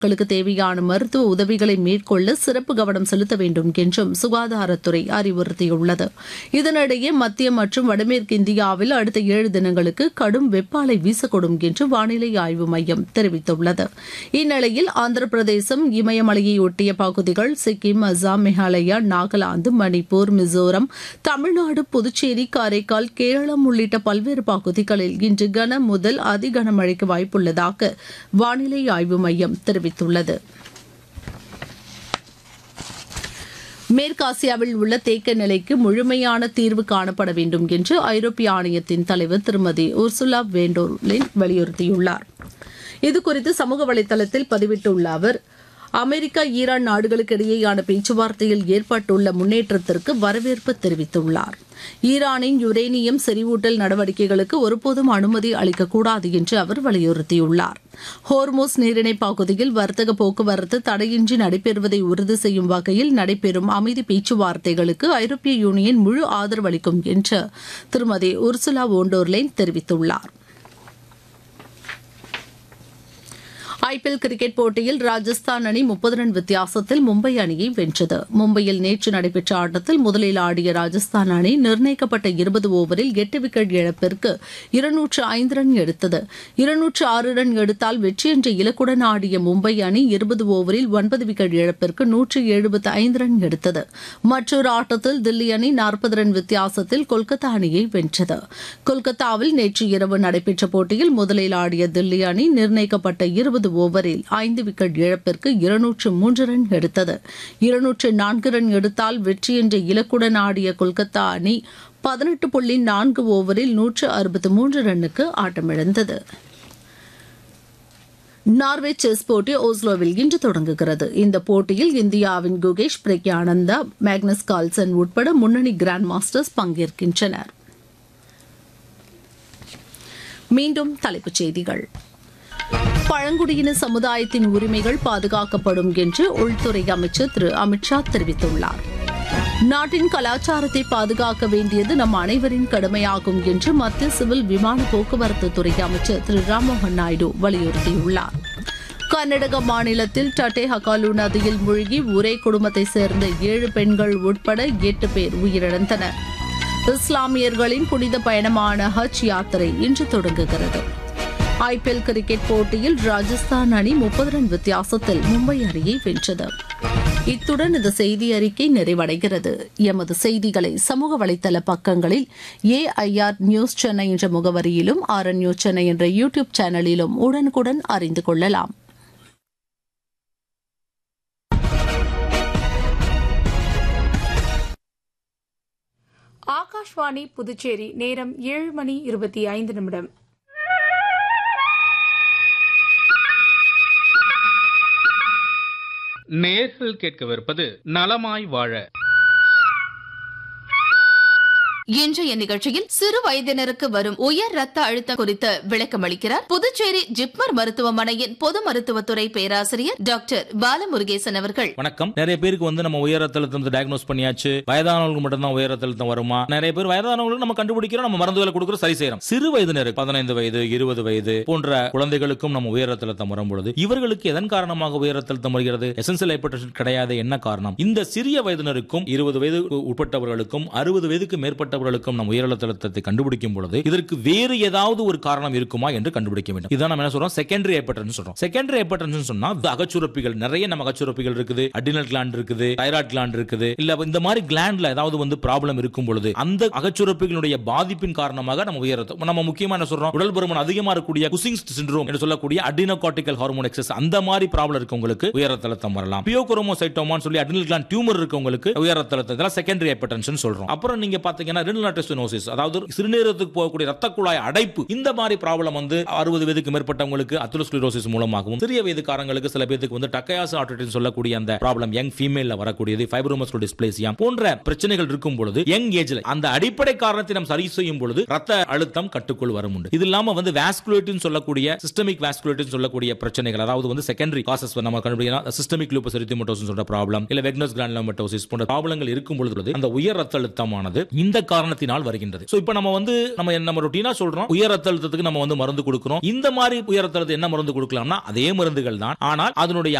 மக்களுக்கு தேவையான மருத்துவ உதவிகளை மேற்கொள்ள சிறப்பு கவனம் செலுத்த வேண்டும் என்றும் சுகாதாரத்துறை அறிவுறுத்தியுள்ளது இதனிடையே மத்திய மற்றும் வடமேற்கு இந்தியாவில் அடுத்த ஏழு தினங்களுக்கு கடும் வெப்ப அலை வீசக்கூடும் என்று வானிலை ஆய்வு மையம் தெரிவித்துள்ளது இந்நிலையில் ஆந்திர பிரதேசம் இமயமலையை ஒட்டிய பகுதிகள் சிக்கிம் அசாம் மேகாலயா நாகாலாந்து மணிப்பூர் மிசோரம் தமிழ்நாடு புதுச்சேரி காரைக்கால் கேரளம் உள்ளிட்ட பல்வேறு பகுதிகளில் இன்று கன முதல் அதி கனமழைக்கு வாய்ப்புள்ளதாக வானிலை ஆய்வு மையம் தெரிவித்துள்ளது மேற்காசியாவில் உள்ள தேக்க நிலைக்கு முழுமையான தீர்வு காணப்பட வேண்டும் என்று ஐரோப்பிய ஆணையத்தின் தலைவர் திருமதி உர்சுலா வேண்டோர்லின் வலியுறுத்தியுள்ளார் இதுகுறித்து சமூக வலைதளத்தில் பதிவிட்டுள்ள அவர் அமெரிக்கா ஈரான் நாடுகளுக்கு இடையேயான பேச்சுவார்த்தையில் ஏற்பட்டுள்ள முன்னேற்றத்திற்கு வரவேற்பு தெரிவித்துள்ளார் ஈரானின் யுரேனியம் செறிவூட்டல் நடவடிக்கைகளுக்கு ஒருபோதும் அனுமதி அளிக்கக்கூடாது என்று அவர் வலியுறுத்தியுள்ளார் ஹோர்மோஸ் நீரிணை பகுதியில் வர்த்தக போக்குவரத்து தடையின்றி நடைபெறுவதை உறுதி செய்யும் வகையில் நடைபெறும் அமைதி பேச்சுவார்த்தைகளுக்கு ஐரோப்பிய யூனியன் முழு ஆதரவு அளிக்கும் என்று திருமதி உர்சுலா ஓண்டோர்லைன் தெரிவித்துள்ளார் ஐபிஎல் கிரிக்கெட் போட்டியில் ராஜஸ்தான் அணி முப்பது ரன் வித்தியாசத்தில் மும்பை அணியை வென்றது மும்பையில் நேற்று நடைபெற்ற ஆட்டத்தில் முதலில் ஆடிய ராஜஸ்தான் அணி நிர்ணயிக்கப்பட்ட இருபது ஓவரில் எட்டு விக்கெட் இழப்பிற்கு இருநூற்று ஐந்து ரன் எடுத்தது இருநூற்று ஆறு ரன் எடுத்தால் வெற்றி என்ற இலக்குடன் ஆடிய மும்பை அணி இருபது ஓவரில் ஒன்பது விக்கெட் இழப்பிற்கு நூற்று எழுபத்து ஐந்து ரன் எடுத்தது மற்றொரு ஆட்டத்தில் தில்லி அணி நாற்பது ரன் வித்தியாசத்தில் கொல்கத்தா அணியை வென்றது கொல்கத்தாவில் நேற்று இரவு நடைபெற்ற போட்டியில் முதலில் ஆடிய தில்லி அணி நிர்ணயிக்கப்பட்ட இருபது ஓவரில் ஐந்து விக்கெட் இழப்பிற்கு இருநூற்று மூன்று ரன் எடுத்தது இருநூற்று நான்கு ரன் எடுத்தால் வெற்றி என்ற இலக்குடன் ஆடிய கொல்கத்தா அணி பதினெட்டு புள்ளி நான்கு ஓவரில் நூற்று அறுபத்து மூன்று ரன்னுக்கு ஆட்டமிழந்தது நார்வே செஸ் போட்டி ஓஸ்லோவில் இன்று தொடங்குகிறது இந்த போட்டியில் இந்தியாவின் குகேஷ் பிரக்யானந்தா மேக்னஸ் கால்சன் உட்பட முன்னணி கிராண்ட் மாஸ்டர்ஸ் பங்கேற்கின்றனர் மீண்டும் தலைப்புச் செய்திகள் பழங்குடியின சமுதாயத்தின் உரிமைகள் பாதுகாக்கப்படும் என்று உள்துறை அமைச்சர் திரு அமித்ஷா தெரிவித்துள்ளார் நாட்டின் கலாச்சாரத்தை பாதுகாக்க வேண்டியது நம் அனைவரின் கடமையாகும் என்று மத்திய சிவில் விமான போக்குவரத்து துறை அமைச்சர் திரு ராம்மோகன் நாயுடு வலியுறுத்தியுள்ளார் கர்நாடக மாநிலத்தில் டட்டே ஹகாலு நதியில் மூழ்கி ஒரே குடும்பத்தைச் சேர்ந்த ஏழு பெண்கள் உட்பட எட்டு பேர் உயிரிழந்தனர் இஸ்லாமியர்களின் புனித பயணமான ஹஜ் யாத்திரை இன்று தொடங்குகிறது ஐபிஎல் கிரிக்கெட் போட்டியில் ராஜஸ்தான் அணி முப்பது ரன் வித்தியாசத்தில் மும்பை அணியை வென்றது இத்துடன் இந்த செய்தி அறிக்கை நிறைவடைகிறது எமது செய்திகளை சமூக வலைதள பக்கங்களில் ஏஐஆர் நியூஸ் சென்னை என்ற முகவரியிலும் ஆர் நியூஸ் சென்னை என்ற யூடியூப் சேனலிலும் உடனுக்குடன் அறிந்து கொள்ளலாம் ஆகாஷ்வாணி புதுச்சேரி நேரம் ஏழு மணி இருபத்தி ஐந்து நிமிடம் நேர்கள் கேட்கவிருப்பது நலமாய் வாழ இன்றைய நிகழ்ச்சியில் சிறு வயதினருக்கு வரும் உயர் ரத்த அழுத்தம் குறித்து விளக்கம் அளிக்கிறார் புதுச்சேரி ஜிப்மர் மருத்துவமனையின் பொது மருத்துவத்துறை பேராசிரியர் டாக்டர் பாலமுருகேசன் அவர்கள் வணக்கம் நிறைய பேருக்கு வந்து நம்ம உயர் ரத்த அழுத்தம் டயக்னோஸ் பண்ணியாச்சு வயதானவங்களுக்கு மட்டும்தான் உயர் ரத்த அழுத்தம் வருமா நிறைய பேர் வயதானவங்களுக்கு நம்ம கண்டுபிடிக்கிறோம் நம்ம மருந்துகளை கொடுக்குறோம் சரி செய்யறோம் சிறு வயதினருக்கு பதினைந்து வயது இருபது வயது போன்ற குழந்தைகளுக்கும் நம்ம உயர் ரத்த அழுத்தம் வரும்பொழுது இவர்களுக்கு எதன் காரணமாக உயர் ரத்த அழுத்தம் வருகிறது எசென்சியல் ஹைப்பர்டென்ஷன் கிடையாது என்ன காரணம் இந்த சிறிய வயதினருக்கும் இருபது வயது உட்பட்டவர்களுக்கும் அறுபது வயதுக்கு மேற்பட்டவர்களுக்கும் நம்ம உயர் ரத்த அழுத்தத்தை கண்டுபிடிக்கும் பொழுது இதற்கு வேறு ஏதாவது ஒரு காரணம் இருக்குமா என்று கண்டுபிடிக்க வேண்டும் இதான் நம்ம என்ன சொல்றோம் செகண்டரி ஹைப்பர்டென்ஷன் சொல்றோம் செகண்டரி ஹைப்பர்டென்ஷன் சொன்னா அகச்சுரப்பிகள் நிறைய நம்ம அகச்சுரப்பிகள் இருக்குது அடினல் கிளாண்ட் இருக்குது தைராய்ட் கிளாண்ட் இருக்குது இல்ல இந்த மாதிரி கிளாண்ட்ல ஏதாவது வந்து ப்ராப்ளம் இருக்கும் பொழுது அந்த அகச்சுரப்பிகளுடைய பாதிப்பின் காரணமாக நம்ம உயர் ரத்தம் நம்ம முக்கியமா என்ன சொல்றோம் உடல் பருமன் அதிகமா இருக்கக்கூடிய குசிங்ஸ் சிண்ட்ரோம் என்று சொல்லக்கூடிய அடினோகார்டிகல் ஹார்மோன் எக்ஸஸ் அந்த மாதிரி ப்ராப்ளம் இருக்கவங்களுக்கு உயர் ரத்த அழுத்தம் வரலாம் பியோகுரோமோசைட்டோமான்னு சொல்லி அடினல் கிளாண்ட் டியூமர் இருக்கவங்களுக்கு உயர் ரத்த அழுத்தம் இதெல்லாம் செகண்டரி ஹைப்பர்டென்ஷன் சொல்றோம் அப்புறம் நீங்க பாத்தீங்கன்னா ரெனில் டெஸ்டினோசிஸ் அதாவது சிறுநீரகத்துக்கு போகக்கூடிய ரத்த குழாய் அடைப்பு இந்த மாதிரி ப்ராப்ளம் வந்து அறுபது வயதுக்கு மேற்பட்டவங்களுக்கு அத்துலஸ்க்ளரோசிஸ் மூலமாகவும் சிறிய வயதுக்காரங்களுக்கு சில பேருக்கு வந்து டக்கையாஸ் ஆர்டிட்டிஸ் சொல்லக்கூடிய அந்த ப்ராப்ளம் யங் ஃபீமேல்ல வரக்கூடியது ஃபைப்ரோமஸ்குலர் டிஸ்பிளேசியா போன்ற பிரச்சனைகள் இருக்கும் பொழுது யங் ஏஜ்ல அந்த அடிப்படை காரணத்தை நாம் சரி செய்யும் பொழுது ரத்த அழுத்தம் கட்டுக்குள் வரும் உண்டு இது இல்லாம வந்து வாஸ்குலேட்டின் சொல்லக்கூடிய சிஸ்டமிக் வாஸ்குலேட்டின் சொல்லக்கூடிய பிரச்சனைகள் அதாவது வந்து செகண்டரி காசஸ் நம்ம கண்டுபிடிக்கலாம் சிஸ்டமிக் லூப்பஸ் எரித்திமோட்டோசிஸ் சொல்ற ப்ராப்ளம் இல்ல வெக்னஸ் கிரானுலோமட்டோசிஸ் போன்ற ப்ராப்ளங்கள் இருக்கும் பொழுது அந்த உயர் ரத்த அழுத்தமானது இந்த காரணத்தினால் வருகின்றது சோ இப்போ நம்ம வந்து நம்ம நம்ம ரொட்டீனா சொல்றோம் உயர் ரத்த அழுத்தத்துக்கு நம்ம வந்து மருந்து கொடுக்கிறோம் இந்த மாதிரி உயர் ரத்த அழுத்தம் என்ன மருந்து கொடுக்கலாம்னா அதே மருந்துகள் தான் ஆனால் அதனுடைய